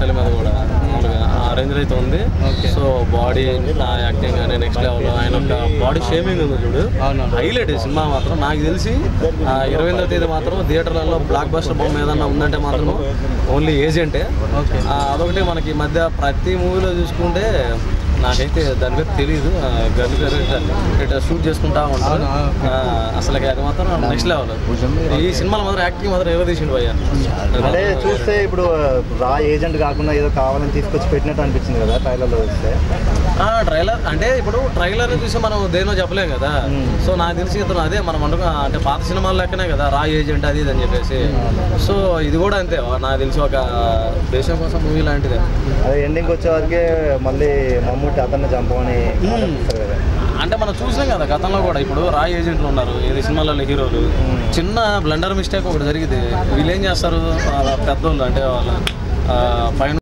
Style మీద కూడా మామూలుగా ఆ రేంజ్ అయితే ఉంది సో బాడీ ఆ యాక్టింగ్ కానీ నెక్స్ట్ లెవెల్ ఆయన ఒక బాడీ షేమింగ్ ఉంది చూడు అవునవును. హైలైట్ ఈ సినిమా మాత్రం నాకు తెలిసి ఆ, ఇరవై ఎనిమిదో తేదీ మాత్రం థియేటర్లలో బ్లాక్ బస్టర్ బొమ్మ ఏదన్నా ఉందంటే మాత్రం ఓన్లీ ఏజెంటే ఓకే ఆ, అదొకటి మనకి ఈ మధ్య ప్రతి మూవీలో చూసుకుంటే నాకైతే దాని మీద తెలియదు గది గారు ఇట్లా ఇట్లా షూట్ చేసుకుంటా ఉంటారు ఆ, అసలు అది మాత్రం నెక్స్ట్ లెవెల్ ఈ సినిమాలో మాత్రం యాక్టింగ్ మాత్రం ఎవరు తీసిండు భయ్యా అంటే చూస్తే ఇప్పుడు రా ఏజెంట్ కాకుండా ఏదో కావాలని తీసుకొచ్చి పెట్టినట్టు అనిపించింది కదా ట్రైలర్లో చూస్తే ట్రైలర్ అంటే ఇప్పుడు ట్రైలర్ చూసి మనం దేనో చెప్పలేం కదా సో నాకు తెలిసి ఇతను అదే మనం అనుకో అంటే పాత సినిమాల లెక్కనే కదా రా ఏజెంట్ అది ఇది అని చెప్పేసి సో ఇది కూడా అంతే నాకు తెలిసి ఒక దేశం కోసం మూవీ లాంటిదే అదే ఎండింగ్ వచ్చే వరకే మళ్ళీ మమ్మూటి అతన్ని చంపమని ఆలోచిస్తారు కదా అంటే మనం చూసినాం కదా గతంలో కూడా ఇప్పుడు రా ఏజెంట్లు ఉన్నారు ఏది సినిమాలలో హీరోలు చిన్న బ్లండర్ మిస్టేక్ ఒకటి జరిగితే వీళ్ళు ఏం చేస్తారు వాళ్ళ పెద్దోళ్ళు అంటే వాళ్ళ ఆ, పైన